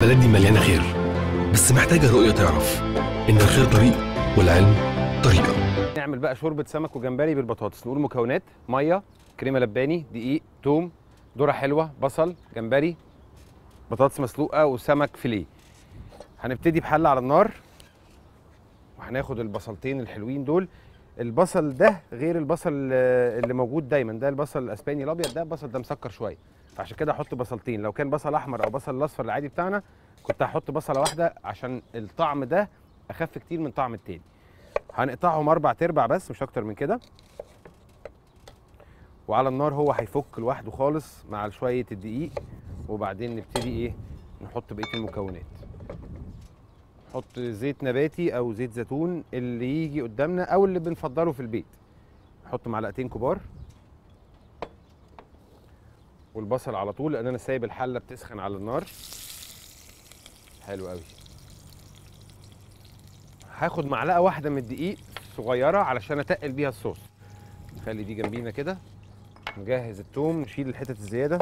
بلدي مليانة خير بس محتاجة رؤية تعرف إن الخير طريق والعلم طريقة نعمل بقى شوربه سمك وجمبري بالبطاطس نقول مكونات ميه كريمه لباني دقيق توم ذره حلوه بصل جمبري بطاطس مسلوقه وسمك فيليه هنبتدي بحله على النار وهناخد البصلتين الحلوين دول البصل ده غير البصل آه، اللي موجود دايما ده البصل الاسباني الابيض ده البصل ده مسكر شويه فعشان كده احط بصلتين لو كان بصل احمر او بصل الاصفر العادي بتاعنا كنت هحط بصله واحده عشان الطعم ده اخف كتير من طعم التاني هنقطعهم اربع تربع بس مش اكتر من كده وعلى النار هو هيفك لوحده خالص مع شويه الدقيق وبعدين نبتدي ايه نحط بقيه المكونات نحط زيت نباتي او زيت زيتون اللي يجي قدامنا او اللي بنفضله في البيت نحط معلقتين كبار والبصل على طول لان انا سايب الحله بتسخن على النار حلو قوي هاخد معلقه واحده من الدقيق صغيره علشان اتقل بيها الصوص نخلي دي جنبينا كده نجهز التوم نشيل الحتت الزياده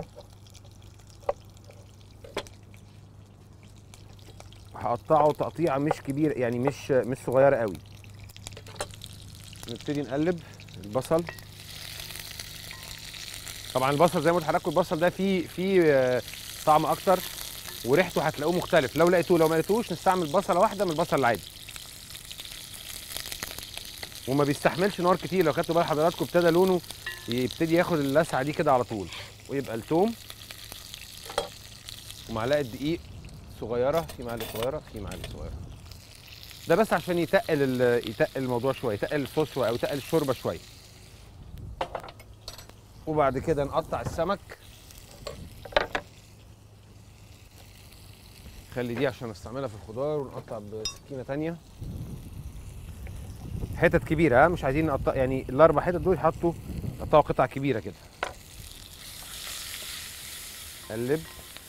هقطعه تقطيعه مش كبيره يعني مش مش صغيره قوي نبتدي نقلب البصل طبعا البصل زي ما قلت لحضراتكم البصل ده فيه فيه آه، طعم اكتر وريحته هتلاقوه مختلف لو لقيتوه لو ما لقيتوش نستعمل بصله واحده من البصل العادي وما بيستحملش نار كتير لو خدتوا بال حضراتكم ابتدى لونه يبتدي ياخد اللسعه دي كده على طول ويبقى التوم ومعلقه دقيق صغيره في معلقه صغيره في معلقه صغيره ده بس عشان يتقل ال- يتقل الموضوع شويه يتقل الصوص شويه او يتقل الشوربه شويه وبعد كده نقطع السمك خلي دي عشان نستعملها في الخضار ونقطع بسكينه تانية حتت كبيره ها مش عايزين نقطع يعني الاربع حتت دول يحطوا يقطعوا قطع كبيره كده قلب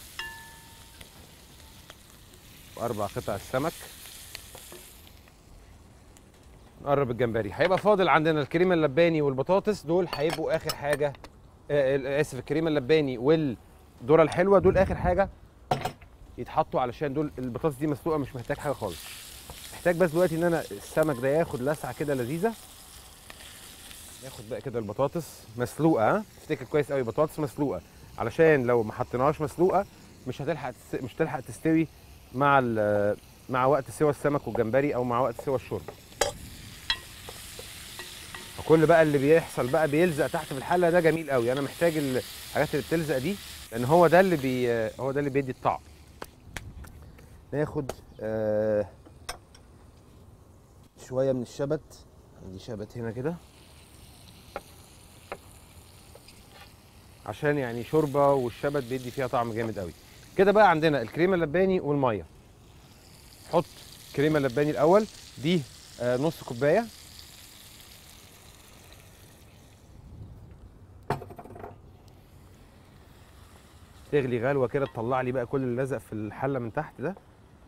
واربع قطع السمك نقرب الجمبري هيبقى فاضل عندنا الكريمه اللباني والبطاطس دول هيبقوا اخر حاجه آه، آه، اسف الكريمه اللباني والذره الحلوه دول اخر حاجه يتحطوا علشان دول البطاطس دي مسلوقه مش محتاج حاجه خالص محتاج بس دلوقتي ان انا السمك ده ياخد لسعه كده لذيذه ياخد بقى كده البطاطس مسلوقه ها افتكر كويس قوي بطاطس مسلوقه علشان لو ما حطيناهاش مسلوقه مش هتلحق تس... مش هتلحق تستوي مع ال... مع وقت سوى السمك والجمبري او مع وقت سوى الشوربه فكل بقى اللي بيحصل بقى بيلزق تحت في الحله ده جميل قوي انا محتاج الحاجات اللي بتلزق دي لان هو ده اللي بي هو ده اللي بيدي الطعم ناخد آه شويه من الشبت عندي شبت هنا كده عشان يعني شوربه والشبت بيدي فيها طعم جامد قوي كده بقى عندنا الكريمه اللباني والميه حط كريمه اللباني الاول دي آه نص كوبايه تغلي غلوه كده تطلع لي بقى كل اللي لزق في الحله من تحت ده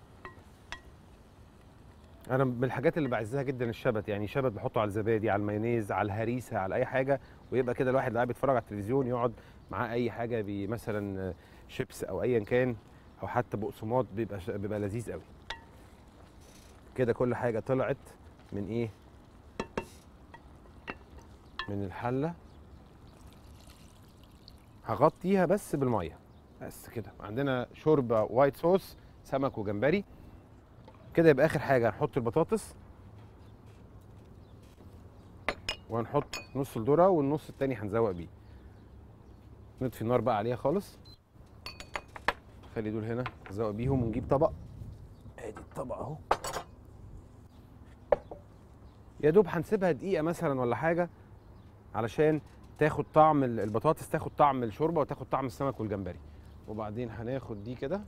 انا من الحاجات اللي بعزها جدا الشبت يعني شبت بحطه على الزبادي على المايونيز على الهريسه على اي حاجه ويبقى كده الواحد قاعد بيتفرج على التلفزيون يقعد معاه اي حاجه بي مثلا شيبس او ايا كان او حتى بقسماط بيبقى ش- بيبقى لذيذ قوي كده كل حاجه طلعت من ايه من الحله هغطيها بس بالميه بس كده عندنا شوربه وايت صوص سمك وجمبري كده يبقى اخر حاجه هنحط البطاطس وهنحط نص الذره والنص التاني هنزوق بيه نطفي النار بقى عليها خالص خلي دول هنا نزوق بيهم ونجيب طبق ادي الطبق اهو يا دوب هنسيبها دقيقه مثلا ولا حاجه علشان تاخد طعم ال- البطاطس تاخد طعم الشوربه وتاخد طعم السمك والجمبري وبعدين هناخد دي كده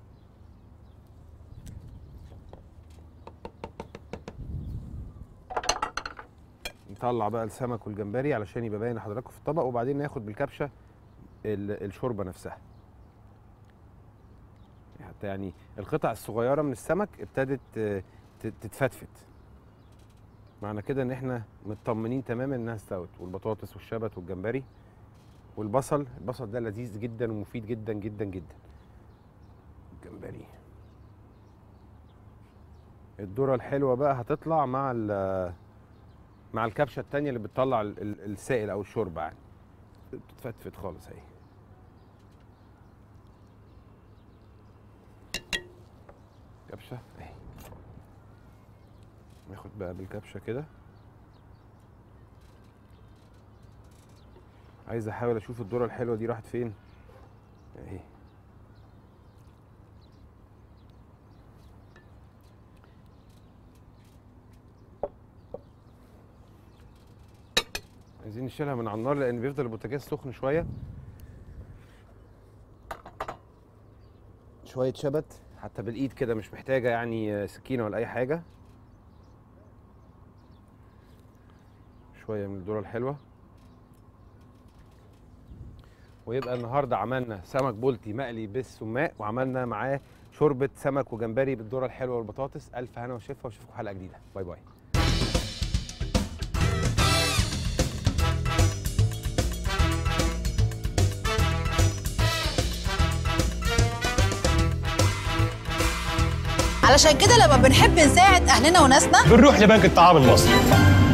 نطلع بقى السمك والجمبري علشان يبقى باين لحضراتكم في الطبق وبعدين ناخد بالكبشه ال- الشوربه نفسها حتى يعني القطع الصغيره من السمك ابتدت آه، ت- تتفتفت معنى كده ان احنا مطمنين تماما انها استوت والبطاطس والشبت والجمبري والبصل البصل ده لذيذ جدا ومفيد جدا جدا جدا الجمبري الذره الحلوه بقى هتطلع مع ال مع الكبشه التانية اللي بتطلع ال- ال- السائل او الشوربه يعني بتتفتفت خالص اهي كبشه اهي ناخد بقى بالكبشه كده عايز احاول اشوف الذره الحلوه دي راحت فين اهي عايزين نشيلها من على النار لان بيفضل البوتاجاز سخن شويه شويه شبت حتى بالايد كده مش محتاجه يعني سكينه ولا اي حاجه شويه من الذره الحلوه ويبقى النهارده عملنا سمك بولتي مقلي بالسماق وعملنا معاه شوربه سمك وجمبري بالذره الحلوه والبطاطس الف هنا وشفا واشوفكم حلقه جديده باي باي علشان كده لما بنحب نساعد اهلنا وناسنا بنروح لبنك الطعام المصري